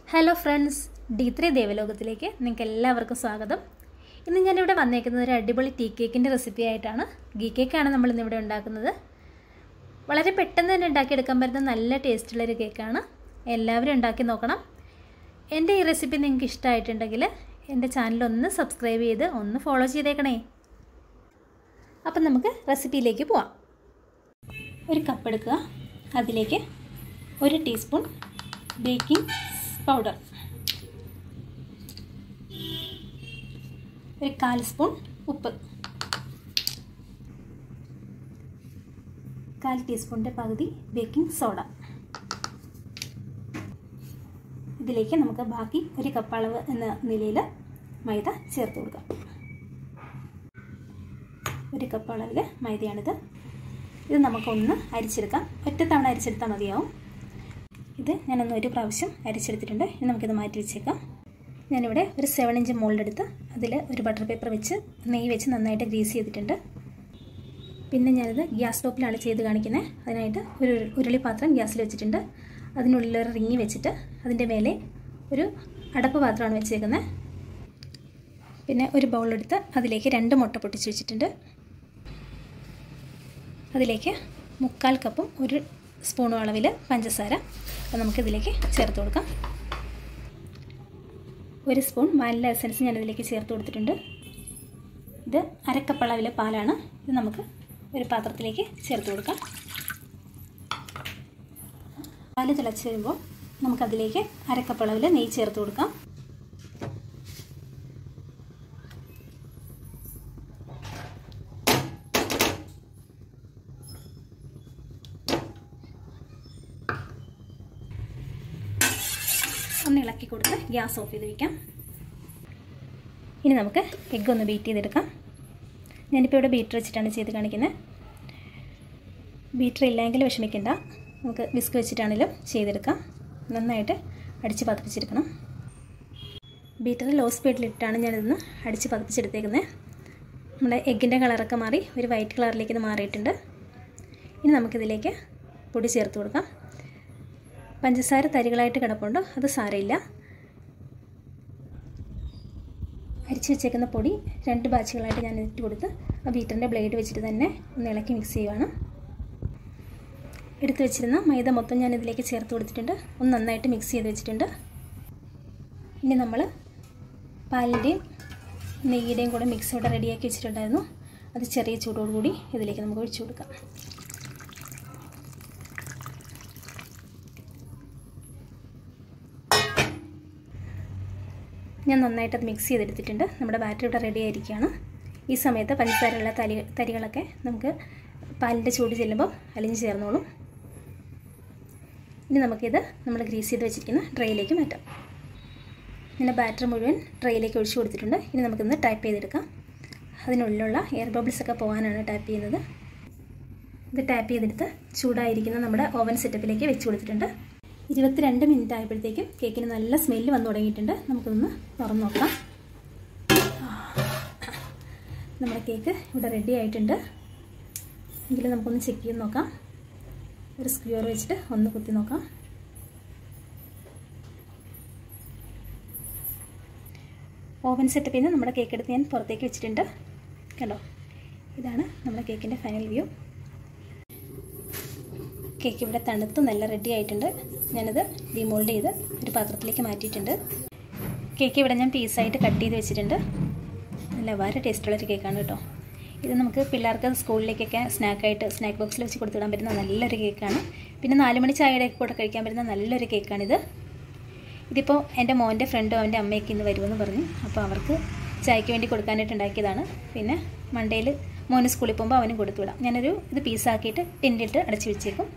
hello friends D three ദേവലോകത്തിലേക്ക് നിങ്ങൾക്ക് എല്ലാവർക്കും സ്വാഗതം ഇന്ന് ഞാനിവിടെ വന്നേക്കുന്നത് ഒരു അടിപൊളി ടീ കേക്കിൻ്റെ റെസിപ്പി ആയിട്ടാണ് ഗീ കേക്കാണ് നമ്മൾ ഇന്നിവിടെ ഉണ്ടാക്കുന്നത് വളരെ പെട്ടെന്ന് തന്നെ ഉണ്ടാക്കിയെടുക്കാൻ പറ്റുന്ന നല്ല ടേസ്റ്റുള്ളൊരു കേക്കാണ് എല്ലാവരും ഉണ്ടാക്കി നോക്കണം എൻ്റെ ഈ റെസിപ്പി നിങ്ങൾക്ക് ഇഷ്ടമായിട്ടുണ്ടെങ്കിൽ എൻ്റെ ചാനൽ ഒന്ന് സബ്സ്ക്രൈബ് ചെയ്ത് ഒന്ന് ഫോളോ ചെയ്തേക്കണേ അപ്പം നമുക്ക് റെസിപ്പിയിലേക്ക് പോവാം ഒരു കപ്പ് എടുക്കുക അതിലേക്ക് ഒരു ടീസ്പൂൺ ബേക്കിംഗ് പൗഡർ ഒരു കാൽ സ്പൂൺ ഉപ്പ് കാൽ ടീസ്പൂണിൻ്റെ പകുതി ബേക്കിംഗ് സോഡ ഇതിലേക്ക് നമുക്ക് ബാക്കി ഒരു കപ്പ് അളവ് എന്ന നിലയിൽ മൈദ ചേർത്ത് കൊടുക്കാം ഒരു കപ്പ് അളവിൽ മൈദയാണിത് ഇത് നമുക്കൊന്ന് അരിച്ചെടുക്കാം ഒറ്റ തവണ അരിച്ചെടുത്താൽ മതിയാവും ഇത് ഞാനൊന്ന് ഒരു പ്രാവശ്യം അരിച്ചെടുത്തിട്ടുണ്ട് ഇനി നമുക്കിത് മാറ്റി വെച്ചേക്കാം ഞാനിവിടെ ഒരു സെവൻ ഇഞ്ച് മോൾഡെടുത്ത് അതിൽ ഒരു ബട്ടർ പേപ്പർ വെച്ച് നെയ്യ് വെച്ച് നന്നായിട്ട് ഗ്രീസ് ചെയ്തിട്ടുണ്ട് പിന്നെ ഞാനിത് ഗ്യാസ് സ്റ്റോപ്പിലാണ് ചെയ്ത് കാണിക്കുന്നത് അതിനായിട്ട് ഒരു ഉരുളി പാത്രം ഗ്യാസിൽ വെച്ചിട്ടുണ്ട് അതിനുള്ളിൽ ഒരു റിങ്ങി വെച്ചിട്ട് അതിൻ്റെ മേലെ ഒരു അടപ്പ് പാത്രമാണ് വെച്ചേക്കുന്നത് പിന്നെ ഒരു ബൗളെടുത്ത് അതിലേക്ക് രണ്ട് മുട്ട പൊട്ടിച്ച് വെച്ചിട്ടുണ്ട് അതിലേക്ക് മുക്കാൽ കപ്പും ഒരു സ്പൂണും അളവിൽ പഞ്ചസാര അപ്പോൾ നമുക്കിതിലേക്ക് ചേർത്ത് കൊടുക്കാം ഒരു സ്പൂൺ വാനില എസൻസ് ഞാനിതിലേക്ക് ചേർത്ത് കൊടുത്തിട്ടുണ്ട് ഇത് അരക്കപ്പ് അളവിലെ പാലാണ് ഇത് നമുക്ക് ഒരു പാത്രത്തിലേക്ക് ചേർത്ത് കൊടുക്കാം പാല് തിളച്ച് വരുമ്പോൾ നമുക്കതിലേക്ക് അരക്കപ്പ് അളവിൽ നെയ്യ് ചേർത്ത് കൊടുക്കാം ഒന്ന് ഇളക്കി കൊടുത്ത് ഗ്യാസ് ഓഫ് ചെയ്ത് വയ്ക്കാം ഇനി നമുക്ക് എഗ്ഗ് ഒന്ന് ബീറ്റ് ചെയ്തെടുക്കാം ഞാനിപ്പോൾ ഇവിടെ ബീറ്റർ വെച്ചിട്ടാണ് ചെയ്ത് കാണിക്കുന്നത് ബീറ്റർ ഇല്ലെങ്കിൽ വിഷമിക്കണ്ട നമുക്ക് വിസ്ക് വെച്ചിട്ടാണെങ്കിലും ചെയ്തെടുക്കാം നന്നായിട്ട് അടിച്ച് പതിപ്പിച്ചെടുക്കണം ബീറ്റർ ലോ സ്പീഡിലിട്ടാണ് ഞാനിതൊന്ന് അടിച്ച് പതിപ്പിച്ചെടുത്തേക്കുന്നത് നമ്മുടെ എഗ്ഗിൻ്റെ കളറൊക്കെ മാറി ഒരു വൈറ്റ് കളറിലേക്ക് ഇത് മാറിയിട്ടുണ്ട് ഇനി നമുക്കിതിലേക്ക് പൊടി ചേർത്ത് കൊടുക്കാം പഞ്ചസാര തരികളായിട്ട് കിടപ്പുണ്ട് അത് സാരമില്ല അരിച്ചു വെച്ചേക്കുന്ന പൊടി രണ്ട് ബാച്ചുകളായിട്ട് ഞാൻ ഇട്ട് കൊടുത്ത് ആ ബീറ്ററിൻ്റെ ബ്ലേഡ് വെച്ചിട്ട് തന്നെ ഒന്ന് ഇളക്കി മിക്സ് ചെയ്യുവാണ് എടുത്തു വെച്ചിരുന്ന മൈദ മൊത്തം ഞാൻ ഇതിലേക്ക് ചേർത്ത് കൊടുത്തിട്ടുണ്ട് ഒന്ന് നന്നായിട്ട് മിക്സ് ചെയ്ത് വെച്ചിട്ടുണ്ട് ഇനി നമ്മൾ പാലിൻ്റെയും നെയ്യുടെയും കൂടെ മിക്സ് ഇവിടെ റെഡിയാക്കി വെച്ചിട്ടുണ്ടായിരുന്നു അത് ചെറിയ ചൂടോടുകൂടി ഇതിലേക്ക് നമുക്ക് ഒഴിച്ചു കൊടുക്കാം ഞാൻ നന്നായിട്ട് അത് മിക്സ് ചെയ്തെടുത്തിട്ടുണ്ട് നമ്മുടെ ബാറ്ററി ഇവിടെ റെഡി ആയിരിക്കുകയാണ് ഈ സമയത്ത് പഞ്ചസാരയുള്ള തരി തരികളൊക്കെ നമുക്ക് പാലിൻ്റെ ചൂട് ചെല്ലുമ്പോൾ അലിഞ്ഞ് ചേർന്നോളും ഇനി നമുക്കിത് നമ്മൾ ഗ്രീസ് ചെയ്ത് വെച്ചിരിക്കുന്ന ട്രേയിലേക്ക് മാറ്റാം ഇങ്ങനെ ബാറ്റർ മുഴുവൻ ട്രേയിലേക്ക് ഒഴിച്ചു കൊടുത്തിട്ടുണ്ട് ഇനി നമുക്കിന്ന് ടൈപ്പ് ചെയ്തെടുക്കാം അതിനുള്ളിലുള്ള എയർ ബബിൾസ് ഒക്കെ പോകാനാണ് ടാപ്പ് ചെയ്യുന്നത് ഇത് ടാപ്പ് ചെയ്തെടുത്ത് ചൂടായിരിക്കുന്ന നമ്മുടെ ഓവൻ സെറ്റപ്പിലേക്ക് വെച്ച് കൊടുത്തിട്ടുണ്ട് ഇരുപത്തിരണ്ട് മിനിറ്റ് ആയപ്പോഴത്തേക്കും കേക്കിന് നല്ല സ്മെല്ല് വന്നു തുടങ്ങിയിട്ടുണ്ട് നമുക്കൊന്ന് തുറന്നു നോക്കാം നമ്മുടെ കേക്ക് ഇവിടെ റെഡി ആയിട്ടുണ്ട് എങ്കിലും നമുക്കൊന്ന് ചെക്ക് ചെയ്ത് നോക്കാം ഒരു സ്ക്യൂർ വെച്ചിട്ട് ഒന്ന് കുത്തി നോക്കാം ഓവൻ സെറ്റപ്പിൽ നിന്ന് നമ്മുടെ കേക്ക് എടുത്ത് ഞാൻ പുറത്തേക്ക് വെച്ചിട്ടുണ്ട് കണ്ടോ ഇതാണ് നമ്മുടെ കേക്കിൻ്റെ ഫൈനൽ വ്യൂ കേക്ക് ഇവിടെ തണുത്ത് നല്ല റെഡി ആയിട്ടുണ്ട് ഞാനത് ഡിമോൾഡ് ചെയ്ത് ഒരു പാത്രത്തിലേക്ക് മാറ്റിയിട്ടുണ്ട് കേക്ക് ഇവിടെ ഞാൻ പീസായിട്ട് കട്ട് ചെയ്ത് വെച്ചിട്ടുണ്ട് നല്ല വളരെ ടേസ്റ്റുള്ളൊരു കേക്കാണ് കേട്ടോ ഇത് നമുക്ക് പിള്ളേർക്ക് സ്കൂളിലേക്കൊക്കെ സ്നാക്കായിട്ട് സ്നാക്ക് ബോക്സിൽ വെച്ച് കൊടുത്തിടാൻ പറ്റുന്ന നല്ലൊരു കേക്കാണ് പിന്നെ നാല് മണി ചായയുടെ കൂടെ കഴിക്കാൻ പറ്റുന്ന നല്ലൊരു കേക്കാണിത് ഇതിപ്പോൾ എൻ്റെ മോൻ്റെ ഫ്രണ്ടും അവൻ്റെ അമ്മയൊക്കെ ഇന്ന് വരുമെന്ന് പറഞ്ഞു അപ്പോൾ അവർക്ക് ചായക്ക് വേണ്ടി കൊടുക്കാനായിട്ട് ഉണ്ടാക്കിയതാണ് പിന്നെ മണ്ടയിൽ മോന് സ്കൂളിൽ പോകുമ്പോൾ അവനും കൊടുത്തു വിടാം ഞാനൊരു ഇത് പീസാക്കിയിട്ട് ടിന്നിലിട്ട് അടച്ചു വെച്ചേക്കും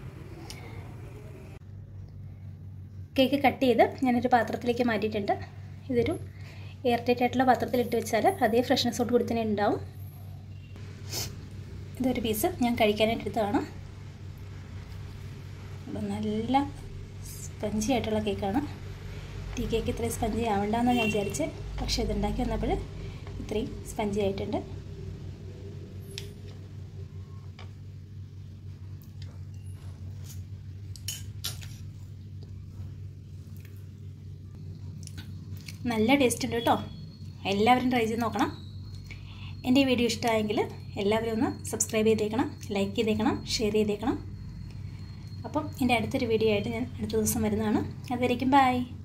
കേക്ക് കട്ട് ചെയ്ത് ഞാനൊരു പാത്രത്തിലേക്ക് മാറ്റിയിട്ടുണ്ട് ഇതൊരു എയർ ടൈറ്റ് ആയിട്ടുള്ള പാത്രത്തിൽ ഇട്ട് വെച്ചാൽ അതേ ഫ്രഷ്നെസ്സോട് കൂടി തന്നെ ഉണ്ടാവും ഇതൊരു പീസ് ഞാൻ കഴിക്കാനായിട്ട് എടുത്തതാണ് നല്ല സ്പഞ്ചി ആയിട്ടുള്ള കേക്കാണ് ടീ കേക്ക് ഇത്രയും സ്പഞ്ചി ആവണ്ടെന്നാണ് ഞാൻ വിചാരിച്ചത് പക്ഷേ ഇതുണ്ടാക്കി വന്നപ്പോൾ ഇത്രയും സ്പഞ്ചി ആയിട്ടുണ്ട് നല്ല ടേസ്റ്റ് ഉണ്ട് കേട്ടോ എല്ലാവരും ട്രൈ ചെയ്ത് നോക്കണം എൻ്റെ ഈ വീഡിയോ ഇഷ്ടമായെങ്കിൽ എല്ലാവരും ഒന്ന് സബ്സ്ക്രൈബ് ചെയ്തേക്കണം ലൈക്ക് ചെയ്തേക്കണം ഷെയർ ചെയ്തേക്കണം അപ്പം എൻ്റെ അടുത്തൊരു വീഡിയോ ആയിട്ട് ഞാൻ അടുത്ത ദിവസം വരുന്നതാണ് അതുവരേക്കും ബൈ